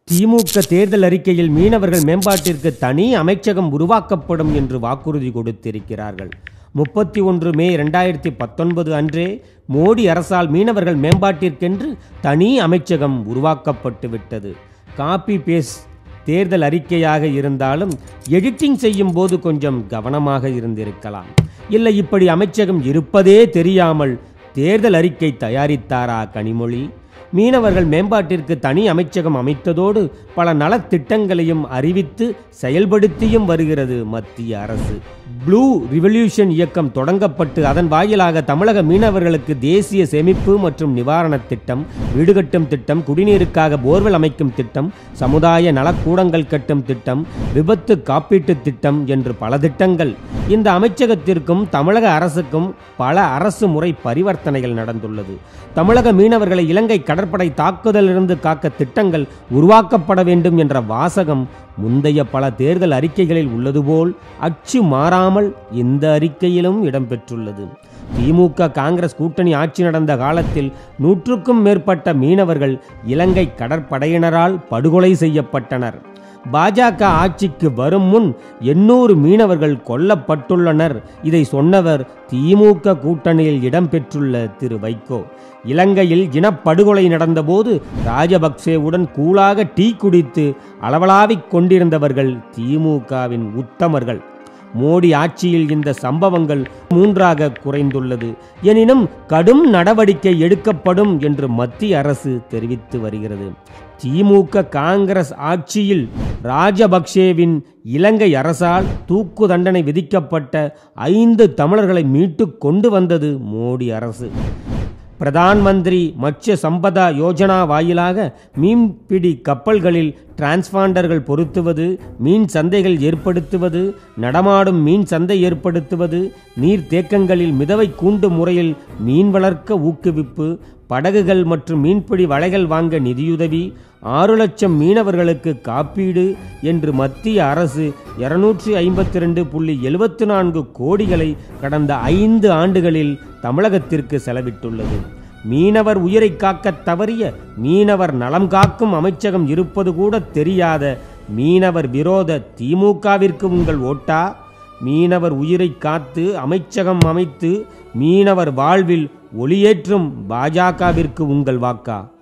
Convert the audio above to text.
திமுக தேர்தல் அறிக்கையில் மீனவர்கள் மேம்பாட்டிற்கு தனி அமைச்சகம் உருவாக்கப்படும் என்று வாக்குறுதி கொடுத்திருக்கிறார்கள் முப்பத்தி ஒன்று மே ரெண்டாயிரத்தி பத்தொன்பது அன்றே மோடி அரசால் மீனவர்கள் மேம்பாட்டிற்கென்று தனி அமைச்சகம் உருவாக்கப்பட்டு விட்டது காப்பி பேஸ்ட் தேர்தல் அறிக்கையாக இருந்தாலும் எடிட்டிங் செய்யும் போது கொஞ்சம் கவனமாக இருந்திருக்கலாம் இல்லை இப்படி அமைச்சகம் இருப்பதே தெரியாமல் தேர்தல் அறிக்கை தயாரித்தாரா கனிமொழி மீனவர்கள் மேம்பாட்டிற்கு தனி அமைச்சகம் அமைத்ததோடு பல நலத்திட்டங்களையும் அறிவித்து செயல்படுத்தியும் வருகிறது மத்திய அரசு ப்ளூ ரிவல்யூஷன் இயக்கம் தொடங்கப்பட்டு அதன் வாயிலாக தமிழக மீனவர்களுக்கு தேசிய சேமிப்பு மற்றும் நிவாரணத் திட்டம் வீடு கட்டும் திட்டம் குடிநீருக்காக போர்வெல் அமைக்கும் திட்டம் சமுதாய நலக்கூடங்கள் கட்டும் திட்டம் விபத்து காப்பீட்டுத் திட்டம் என்று பல திட்டங்கள் இந்த அமைச்சகத்திற்கும் தமிழக அரசுக்கும் பல அரசு முறை பரிவர்த்தனைகள் நடந்துள்ளது தமிழக மீனவர்களை இலங்கை கடற்படை தாக்குதலிருந்து காக்க திட்டங்கள் உருவாக்கப்பட வேண்டும் என்ற வாசகம் முந்தைய பல தேர்தல் அறிக்கைகளில் உள்ளது போல் அச்சு மாறாமல் இந்த அறிக்கையிலும் இடம்பெற்றுள்ளது திமுக காங்கிரஸ் கூட்டணி ஆட்சி நடந்த காலத்தில் நூற்றுக்கும் மேற்பட்ட மீனவர்கள் இலங்கை கடற்படையினரால் படுகொலை செய்யப்பட்டனர் பாஜக ஆட்சிக்கு வரும் முன் எண்ணூறு மீனவர்கள் கொல்லப்பட்டுள்ளனர் இதை சொன்னவர் திமுக கூட்டணியில் இடம்பெற்றுள்ள திரு வைகோ இலங்கையில் இனப்படுகொலை நடந்தபோது ராஜபக்சேவுடன் கூலாக டீ குடித்து அளவலாவிக் கொண்டிருந்தவர்கள் திமுகவின் உத்தமர்கள் மோடி ஆட்சியில் இந்த சம்பவங்கள் மூன்றாக குறைந்துள்ளது எனினும் கடும் நடவடிக்கை எடுக்கப்படும் என்று மத்திய அரசு தெரிவித்து வருகிறது திமுக காங்கிரஸ் ஆட்சியில் ராஜபக்சேவின் இலங்கை அரசால் தூக்கு தண்டனை விதிக்கப்பட்ட ஐந்து தமிழர்களை மீட்டு கொண்டு வந்தது மோடி அரசு பிரதான் மந்திரி மத்ஸ்ய சம்பதா யோஜனா வாயிலாக மீன்பிடி கப்பல்களில் டிரான்ஸ்பாண்டர்கள் பொருத்துவது மீன் சந்தைகள் ஏற்படுத்துவது நடமாடும் மீன் சந்தை ஏற்படுத்துவது நீர் தேக்கங்களில் மிதவை கூண்டு முறையில் மீன் வளர்க்க ஊக்குவிப்பு படகுகள் மற்றும் மீன்பிடி வலைகள் வாங்க நிதியுதவி ஆறு லட்சம் மீனவர்களுக்கு காப்பீடு என்று மத்திய அரசு இருநூற்றி ஐம்பத்தி ரெண்டு புள்ளி எழுபத்தி நான்கு கோடிகளை கடந்த ஐந்து ஆண்டுகளில் தமிழகத்திற்கு செலவிட்டுள்ளது மீனவர் உயிரை காக்க தவறிய மீனவர் நலம் காக்கும் அமைச்சகம் இருப்பது கூட தெரியாத மீனவர் விரோத திமுகவிற்கு உங்கள் ஓட்டா மீனவர் உயிரை காத்து அமைச்சகம் அமைத்து மீனவர் வாழ்வில் ஒளியேற்றும் பாஜகவிற்கு உங்கள் வாக்கா